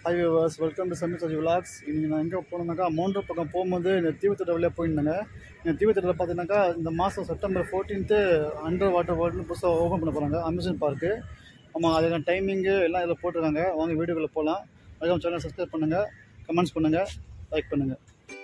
high viewers welcome to Sameer Saji vlogs இன்றைக்கி நான் எங்கே போனோம்னாக்கா மோண்டோ பக்கம் போகும்போது இந்த தீவுத்திட்ட வழியாக போயிருந்தாங்க இந்த தீவுத்திட்டத்தில் பார்த்தீங்கன்னாக்கா இந்த மாதம் செப்டம்பர் ஃபோர்டீன்த்து அண்டர் வாட்டர் வேர்ல்டுன்னு புதுசாக ஓப்பன் பண்ண போகிறாங்க அம்யூஸ்மெண்ட் பார்க்கு ஆமாம் அதுக்கான டைமிங்கு எல்லாம் இதில் போட்டிருக்காங்க வாங்க வீடியோக்குள்ளே போகலாம் அதுவும் சேனல் சப்ஸ்கிரைப் பண்ணுங்கள் கமெண்ட்ஸ் பண்ணுங்கள் லைக் பண்ணுங்கள்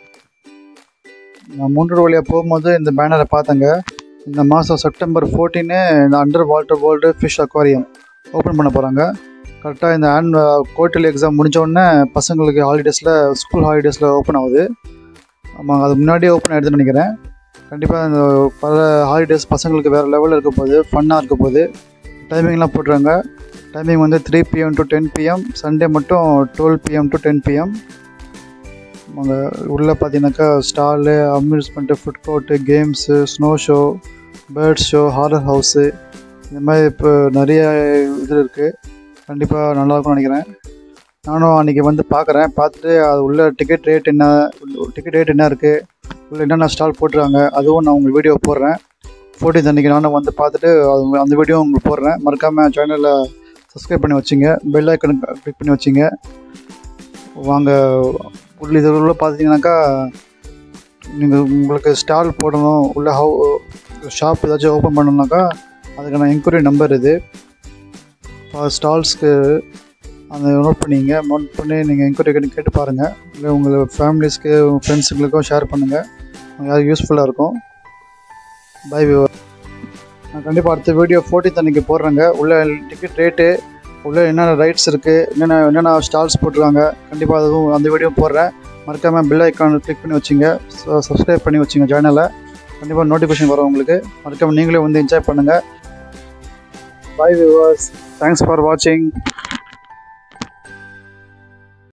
நான் மூன்று வழியாக போகும்போது இந்த பேனரை பார்த்தேங்க இந்த மாதம் செப்டம்பர் ஃபோர்டீனு இந்த under water world fish aquarium open பண்ண போகிறாங்க கரெக்டாக இந்த ஆன் குவார்டர்லி எக்ஸாம் முடிஞ்ச உடனே பசங்களுக்கு ஹாலிடேஸில் ஸ்கூல் ஹாலிடேஸில் ஓப்பன் ஆகுது ஆமாம் அது முன்னாடியே ஓப்பன் ஆகிடுதுன்னு நினைக்கிறேன் கண்டிப்பாக இந்த பல ஹாலிடேஸ் பசங்களுக்கு வேறு லெவலில் இருக்க போகுது ஃபன்னாக இருக்க போகுது டைமிங்லாம் போட்டுருங்க டைமிங் வந்து three PM to ten PM Sunday மட்டும் twelve PM to ten PM அங்கே உள்ளே பார்த்தீங்கன்னாக்கா stall amusement food court games snow show birds show horror house இந்த மாதிரி இப்போ நிறைய இது இருக்குது கண்டிப்பாக நல்லாயிருக்கும்னு நினைக்கிறேன் நானும் அன்றைக்கி வந்து பார்க்குறேன் பார்த்துட்டு அது உள்ள டிக்கெட் ரேட் என்ன டிக்கெட் ரேட் என்ன இருக்குது உள்ள என்னென்ன ஸ்டால் போட்டுருக்காங்க அதுவும் நான் உங்களுக்கு வீடியோ போடுறேன் ஃபோர்டீன்த் அன்றைக்கி நானும் வந்து பார்த்துட்டு அது அந்த வீடியோ உங்களுக்கு போடுறேன் மறக்காமல் சேனலில் சப்ஸ்கிரைப் பண்ணி வச்சுங்க பெல் ஐக்கன் கிளிக் பண்ணி வச்சுங்க வாங்க உள்ள இது உள்ள பார்த்தீங்கன்னாக்கா நீங்கள் உங்களுக்கு ஸ்டால் போடணும் உள்ள ஹவு ஷாப் ஏதாச்சும் ஓப்பன் பண்ணணுன்னாக்கா அதுக்கான என்கொயரி நம்பர் இது ஸ்டால்ஸ்க்கு அந்த நோட் பண்ணிங்க நோட் பண்ணி நீங்கள் என்கொயரி பண்ணி கேட்டு பாருங்கள் இல்லை உங்கள் ஃபேமிலிஸ்க்கு உங்கள் ஃப்ரெண்ட்ஸுங்களுக்கும் ஷேர் பண்ணுங்கள் யாருக்கு யூஸ்ஃபுல்லாக இருக்கும் பை வியூவர் நான் கண்டிப்பாக அடுத்த வீடியோ ஃபோர்டீன்த் அன்றைக்கி போடுறேங்க உள்ள டிக்கெட் ரேட்டு உள்ள என்னென்ன ரைட்ஸ் இருக்குது என்னென்ன என்னென்ன ஸ்டால்ஸ் போட்டிருக்காங்க கண்டிப்பாக அதுவும் அந்த வீடியோ போடுறேன் மறக்காமல் பெல் ஐக்கான் கிளிக் பண்ணி வச்சுங்க சப்ஸ்கிரைப் பண்ணி வச்சுங்க சேனலை கண்டிப்பாக நோட்டிஃபிகேஷன் வரும் உங்களுக்கு மறக்காமல் நீங்களே வந்து என்ஜாய் பண்ணுங்கள் பை வியூவர்ஸ் தேங்க்ஸ் ஃபார் வாட்சிங்